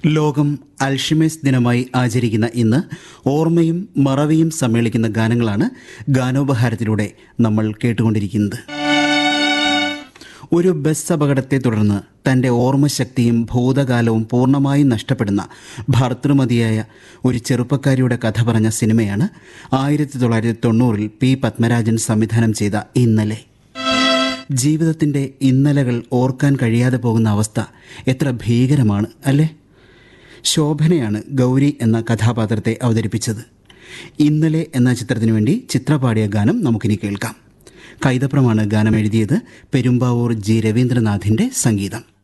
ലോകം അൽഷിമേഴ്സ് ദിനമായി ആചരിക്കുന്ന ഇന്ന് ഓർമ്മയും മറവിയും സമ്മേളിക്കുന്ന ഗാനങ്ങളാണ് ഗാനോപഹാരത്തിലൂടെ നമ്മൾ കേട്ടുകൊണ്ടിരിക്കുന്നത് ഒരു ബസ് അപകടത്തെ തുടർന്ന് തൻ്റെ ഓർമ്മശക്തിയും ഭൂതകാലവും പൂർണ്ണമായും നഷ്ടപ്പെടുന്ന ഭർത്തൃമതിയായ ഒരു ചെറുപ്പക്കാരിയുടെ കഥ പറഞ്ഞ സിനിമയാണ് ആയിരത്തി തൊള്ളായിരത്തി തൊണ്ണൂറിൽ പി പത്മരാജൻ സംവിധാനം ചെയ്ത ഇന്നലെ ജീവിതത്തിൻ്റെ ഇന്നലകൾ ഓർക്കാൻ കഴിയാതെ പോകുന്ന അവസ്ഥ എത്ര ഭീകരമാണ് അല്ലേ ശോഭനയാണ് ഗൗരി എന്ന കഥാപാത്രത്തെ അവതരിപ്പിച്ചത് ഇന്നലെ എന്ന ചിത്രത്തിനു വേണ്ടി ചിത്രപാടിയ ഗാനം നമുക്കിനി കേൾക്കാം കൈതപ്രമാണ് ഗാനം എഴുതിയത് പെരുമ്പാവൂർ ജി രവീന്ദ്രനാഥിൻ്റെ സംഗീതം